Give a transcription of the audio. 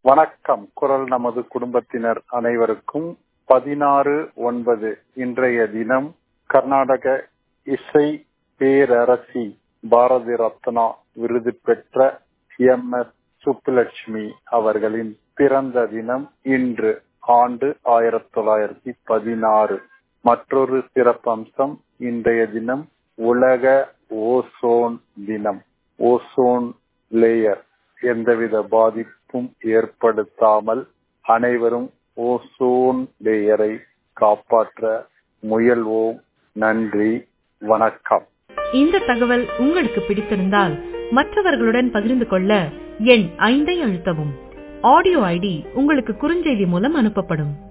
வணக்கம் குரல் நமது குடும்பத்தினர் அனைவருக்கும் பதினாறு ஒன்பது இன்றைய தினம் கர்நாடக இசை பேரரசி பாரதி ரத்னா விருது பெற்ற எம் எஸ் சுப்புலட்சுமி அவர்களின் பிறந்த தினம் இன்று ஆண்டு ஆயிரத்தி தொள்ளாயிரத்தி பதினாறு மற்றொரு சிறப்பம்சம் இன்றைய தினம் உலக ஓசோன் தினம் ஓசோன் லேயர் எந்தவித பாதிப்பும் ஏற்படுத்தாமல் அனைவரும் ஓசோன் லேயரை காப்பாற்ற முயல்வோம் நன்றி வணக்கம் இந்த தகவல் உங்களுக்கு பிடித்திருந்தால் மற்றவர்களுடன் பகிர்ந்து கொள்ள எண் ஐந்தை அழுத்தவும் ஆடியோ ஐடி உங்களுக்கு குறுஞ்செய்தி மூலம் அனுப்பப்படும்